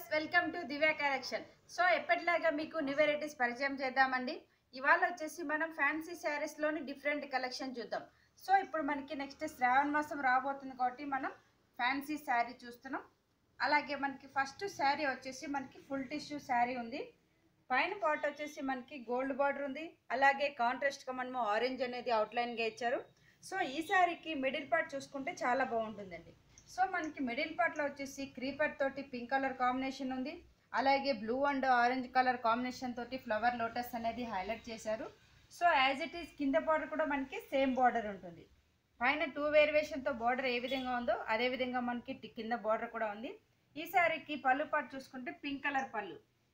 welcome to Divya collection so ఎప్పటిలాగా మీకు new varieties పరిచయం చేద్దామండి ఇవాళ వచ్చేసి మనం ఫ్యాన్సీ శారీస్లోని డిఫరెంట్ కలెక్షన్ చూద్దాం సో ఇప్పుడు మనకి నెక్స్ట్ శ్రావణ మాసం రాబోతుంది కాబట్టి మనం ఫ్యాన్సీ శారీ చూస్తున్నాం అలాగే మనకి ఫస్ట్ శారీ వచ్చేసి మనకి ఫుల్ టిష్యూ శారీ ఉంది పైన పార్ట్ వచ్చేసి మనకి గోల్డ్ బార్డర్ ఉంది అలాగే కాంట్రాస్ట్గా మనము ఆరెంజ్ అనేది అవుట్లైన్గా ఇచ్చారు సో ఈ శారీకి మిడిల్ పార్ట్ చూసుకుంటే చాలా బాగుంటుందండి సో మనకి మిడిల్ పార్ట్లో వచ్చేసి క్రీపర్ తోటి పింక్ కలర్ కాంబినేషన్ ఉంది అలాగే blue and orange colour combination తోటి ఫ్లవర్ లోటస్ అనేది హైలైట్ చేశారు సో యాజ్ ఇట్ ఈస్ కింద బార్డర్ కూడా మనకి సేమ్ బార్డర్ ఉంటుంది పైన టూ వేరియేషన్తో బార్డర్ ఏ విధంగా ఉందో అదే విధంగా మనకి టి- కింద బార్డర్ కూడా ఉంది ఈ శారీకి పళ్ళు పాటు చూసుకుంటే పింక్ కలర్ పళ్ళు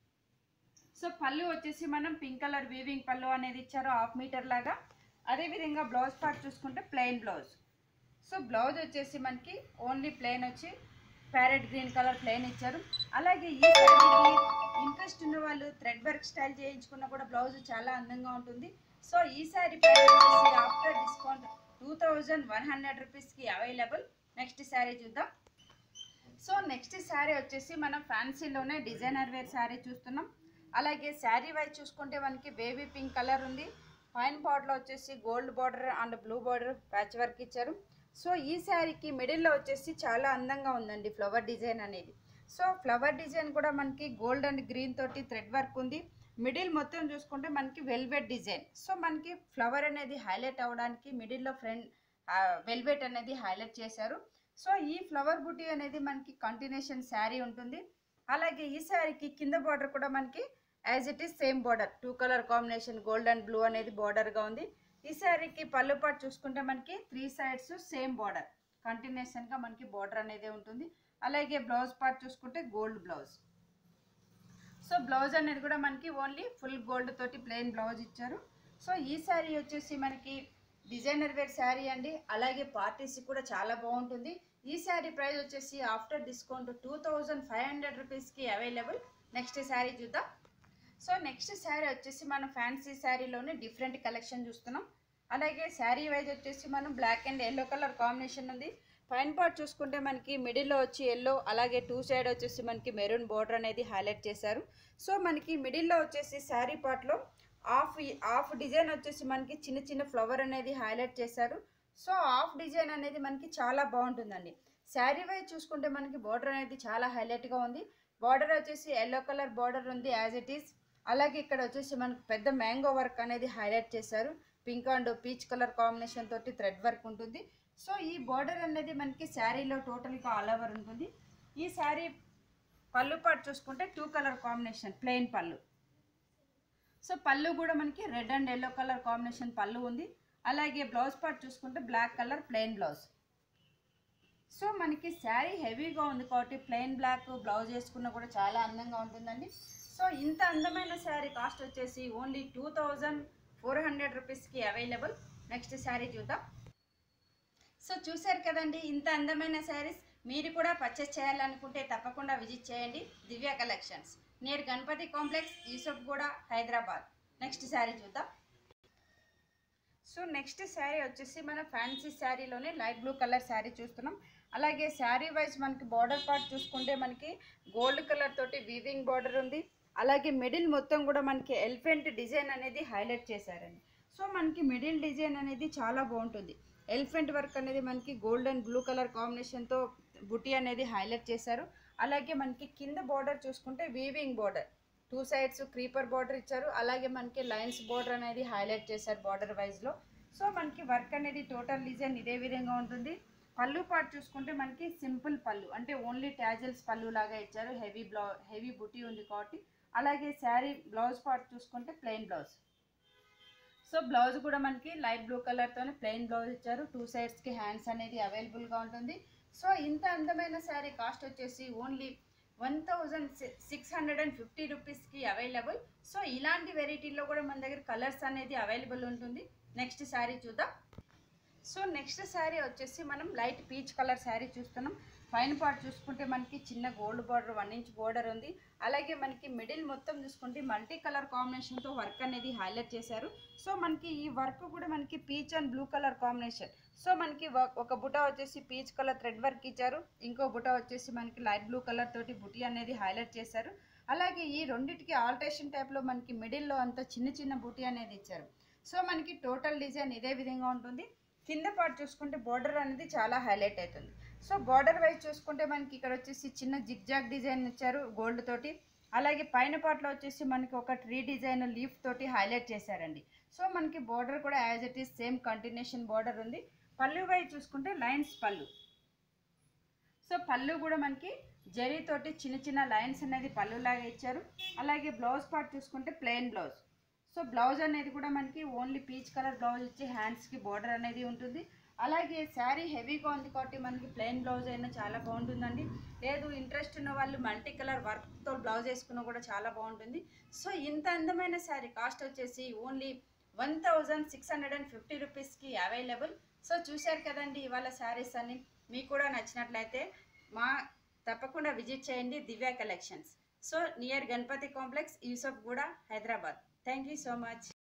సో పళ్ళు వచ్చేసి మనం పింక్ కలర్ వీవింగ్ పళ్ళు అనేది ఇచ్చారు హాఫ్ మీటర్ లాగా అదేవిధంగా బ్లౌజ్ పార్ట్ చూసుకుంటే ప్లెయిన్ బ్లౌజ్ సో బ్లౌజ్ వచ్చేసి మనకి ఓన్లీ ప్లెయిన్ వచ్చి ప్యారెట్ గ్రీన్ కలర్ ప్లెయిన్ ఇచ్చారు అలాగే ఈ శారీకి ఇంట్రెస్ట్ ఉన్న వాళ్ళు థ్రెడ్ వర్క్ స్టైల్ చేయించుకున్న కూడా బ్లౌజ్ చాలా అందంగా ఉంటుంది సో ఈ శారీ ప్రైస్ వచ్చేసి after discount two thousand one hundred రూపీస్కి అవైలబుల్ నెక్స్ట్ శారీ చూద్దాం సో నెక్స్ట్ శారీ వచ్చేసి మనం ఫ్యాన్సీలోనే డిజైనర్ వేర్ శారీ చూస్తున్నాం అలాగే శారీ వైజ్ చూసుకుంటే మనకి బేబీ పింక్ కలర్ ఉంది పైన బార్డర్లో వచ్చేసి gold border and blue border patch work ఇచ్చారు సో ఈ శారీకి మిడిల్లో వచ్చేసి చాలా అందంగా ఉందండి ఫ్లవర్ డిజైన్ అనేది సో ఫ్లవర్ డిజైన్ కూడా మనకి గోల్డ్ అండ్ గ్రీన్ తోటి థ్రెడ్ వర్క్ ఉంది మిడిల్ మొత్తం చూసుకుంటే మనకి వెల్వెట్ డిజైన్ సో మనకి ఫ్లవర్ అనేది హైలైట్ అవ్వడానికి మిడిల్లో ఫ్రంట్ వెల్వెట్ అనేది హైలైట్ చేశారు సో ఈ ఫ్లవర్ బుటీ అనేది మనకి కంటిన్యూషన్ శారీ ఉంటుంది అలాగే ఈ శారీకి కింద బార్డర్ కూడా మనకి as it is same border two colour combination gold and blue అనేది బార్డర్గా ఉంది ఈ శారీకి పళ్ళు పాటు చూసుకుంటే మనకి త్రీ సైడ్స్ సేమ్ బార్డర్ కంటిన్యూషన్గా మనకి బార్డర్ అనేది ఉంటుంది అలాగే బ్లౌజ్ పార్ట్ చూసుకుంటే గోల్డ్ బ్లౌజ్ సో బ్లౌజ్ అనేది కూడా మనకి ఓన్లీ ఫుల్ గోల్డ్ తోటి ప్లెయిన్ బ్లౌజ్ ఇచ్చారు సో ఈ శారీ వచ్చేసి మనకి డిజైనర్ వేర్ శారీ అండి అలాగే పార్టీస్ కూడా చాలా బాగుంటుంది ఈ శారీ ప్రైస్ వచ్చేసి after discount two thousand five hundred రూపీస్కి అవైలబుల్ నెక్స్ట్ శారీ చూద్దాం సో నెక్స్ట్ శారీ వచ్చేసి మనం ఫ్యాన్సీ శారీలోనే డిఫరెంట్ కలెక్షన్ చూస్తున్నాం అలాగే శారీ వైజ్ వచ్చేసి మనం black and yellow colour combination ఉంది పైన పార్ట్ చూసుకుంటే మనకి మిడిల్లో వచ్చి ఎల్లో అలాగే టూ సైడ్ వచ్చేసి మనకి మెరూన్ బోర్డర్ అనేది హైలైట్ చేశారు సో మనకి మిడిల్లో వచ్చేసి శారీ పార్ట్లో హాఫ్ హాఫ్ డిజైన్ వచ్చేసి మనకి చిన్న చిన్న ఫ్లవర్ అనేది హైలైట్ చేశారు సో హాఫ్ డిజైన్ అనేది మనకి చాలా బాగుంటుందండి శారీ వైజ్ చూసుకుంటే మనకి బార్డర్ అనేది చాలా హైలైట్గా ఉంది బార్డర్ వచ్చేసి ఎల్లో కలర్ బార్డర్ ఉంది యాజ్ ఇట్ ఈస్ అలాగే ఇక్కడ వచ్చేసి మనకి పెద్ద మ్యాంగో వర్క్ అనేది హైలైట్ చేశారు pink and peach colour combination తోటి థ్రెడ్ వర్క్ ఉంటుంది సో ఈ బార్డర్ అనేది మనకి శారీలో టోటల్గా ఆల్ ఓవర్ ఉంటుంది ఈ శారీ పళ్ళు పాటు చూసుకుంటే two colour combination plain pallu so pallu కూడా మనకి red and yellow colour combination pallu ఉంది అలాగే బ్లౌజ్ పార్ట్ చూసుకుంటే black colour plain blouse so మనకి శారీ హెవీగా ఉంది కాబట్టి ప్లెయిన్ బ్లాక్ బ్లౌజ్ వేసుకున్నా కూడా చాలా అందంగా ఉంటుందండి సో ఇంత అందమైన శారీ కాస్ట్ వచ్చేసి only two thousand four hundred రూపీస్కి అవైలబుల్ నెక్స్ట్ శారీ చూద్దాం సో చూశారు కదండి ఇంత అందమైన శారీస్ మీరు కూడా పర్చేస్ చేయాలనుకుంటే తప్పకుండా విజిట్ చేయండి Divya collections near Ganapathi complex Yousufguda Hyderabad next sari చూద్దాం సో నెక్స్ట్ శారీ వచ్చేసి మన ఫ్యాన్సీ శారీలోనే లైట్ బ్లూ కలర్ శారీ చూస్తున్నాం అలాగే శారీ వైజ్ మనకి బార్డర్ పార్ట్ చూసుకుంటే మనకి గోల్డ్ కలర్ తోటి వీవింగ్ బార్డర్ ఉంది అలాగే మిడిల్ మొత్తం కూడా మనకి ఎలిఫెంట్ డిజైన్ అనేది హైలైట్ చేశారండి సో మనకి మిడిల్ డిజైన్ అనేది చాలా బాగుంటుంది ఎలిఫెంట్ వర్క్ అనేది మనకి గోల్డ్ అండ్ బ్లూ కలర్ కాంబినేషన్తో బుటీ అనేది హైలైట్ చేశారు అలాగే మనకి కింద బార్డర్ చూసుకుంటే weaving border two sides creeper border ఇచ్చారు అలాగే మనకి లైన్స్ బార్డర్ అనేది హైలైట్ చేశారు బార్డర్ వైజ్లో సో మనకి వర్క్ అనేది టోటల్ డిజైన్ ఇదే విధంగా ఉంటుంది పళ్ళు పార్ట్ చూసుకుంటే మనకి సింపుల్ పళ్ళు అంటే ఓన్లీ ట్యాజల్స్ పళ్ళు లాగా ఇచ్చారు హెవీ బ్లౌ హెవీ బుటీ ఉంది కాబట్టి అలాగే శారీ బ్లౌజ్ పార్ట్ చూసుకుంటే ప్లెయిన్ బ్లౌజ్ సో బ్లౌజ్ కూడా మనకి లైట్ బ్లూ కలర్తోనే ప్లెయిన్ బ్లౌజ్ ఇచ్చారు టూ సైడ్స్కి హ్యాండ్స్ అనేది అవైలబుల్గా ఉంటుంది సో ఇంత అందమైన శారీ కాస్ట్ వచ్చేసి only one thousand six hundred and fifty రూపీస్కి అవైలబుల్ సో ఇలాంటి వెరైటీలో కూడా మన దగ్గర కలర్స్ అనేది అవైలబుల్ ఉంటుంది నెక్స్ట్ శారీ చూద్దాం సో నెక్స్ట్ శారీ వచ్చేసి మనం లైట్ పీచ్ కలర్ శారీ చూస్తున్నాం పైన పార్ట్ చూసుకుంటే మనకి చిన్న gold border one inch border ఉంది అలాగే మనకి మిడిల్ మొత్తం చూసుకుంటే మల్టీ కలర్ కాంబినేషన్తో వర్క్ అనేది హైలైట్ చేశారు సో మనకి ఈ వర్క్ కూడా మనకి peach and blue colour combination so మనకి వ- ఒక బుటా వచ్చేసి పీచ్ కలర్ థ్రెడ్ వర్క్ ఇచ్చారు ఇంకో బుటా వచ్చేసి మనకి లైట్ బ్లూ కలర్ తోటి బుటీ అనేది హైలైట్ చేశారు అలాగే ఈ రెండిటికి ఆల్టరేషన్ టైప్లో మనకి మిడిల్లో అంతా చిన్న చిన్న బుటీ అనేది ఇచ్చారు సో మనకి టోటల్ డిజైన్ ఇదే విధంగా ఉంటుంది కింద పార్ట్ చూసుకుంటే బార్డర్ అనేది చాలా హైలైట్ అవుతుంది సో బార్డర్ వైజ్ చూసుకుంటే మనకి ఇక్కడ వచ్చేసి చిన్న జిగ్జాగ్ డిజైన్ ఇచ్చారు గోల్డ్ తోటి అలాగే పైన పార్ట్లో వచ్చేసి మనకి ఒక ట్రీ డిజైన్ లీఫ్ తోటి హైలైట్ చేశారండి సో మనకి బార్డర్ కూడా as it is same continuation border ఉంది పళ్ళు వైజ్ చూసుకుంటే లైన్స్ పళ్ళు సో పళ్ళు కూడా మనకి జరీ తోటి చిన్న చిన్న లైన్స్ అనేది పళ్ళు లాగా ఇచ్చారు అలాగే బ్లౌజ్ పార్ట్ చూసుకుంటే ప్లెయిన్ బ్లౌజ్ సో బ్లౌజ్ అనేది కూడా మనకి ఓన్లీ పీచ్ కలర్ బ్లౌజ్ ఇచ్చి హ్యాండ్స్కి బార్డర్ అనేది ఉంటుంది అలాగే శారీ హెవీగా ఉంది కాబట్టి మనకి ప్లెయిన్ బ్లౌజ్ అయినా చాలా బాగుంటుందండి లేదు ఇంట్రెస్ట్ ఉన్న వాళ్ళు మల్టీ కలర్ వర్క్తో బ్లౌజ్ వేసుకున్నా కూడా చాలా బాగుంటుంది సో ఇంత అందమైన శారీ కాస్ట్ వచ్చేసి only one thousand six hundred and fifty రూపీస్కి అవైలబుల్ సో చూశారు కదండి ఇవాళ శారీస్ అన్ని మీకు కూడా నచ్చినట్లయితే మా తప్పకుండా విజిట్ చేయండి Divya collections so near Ganapathi complex Yousuf కూడా Hyderabad thank you so much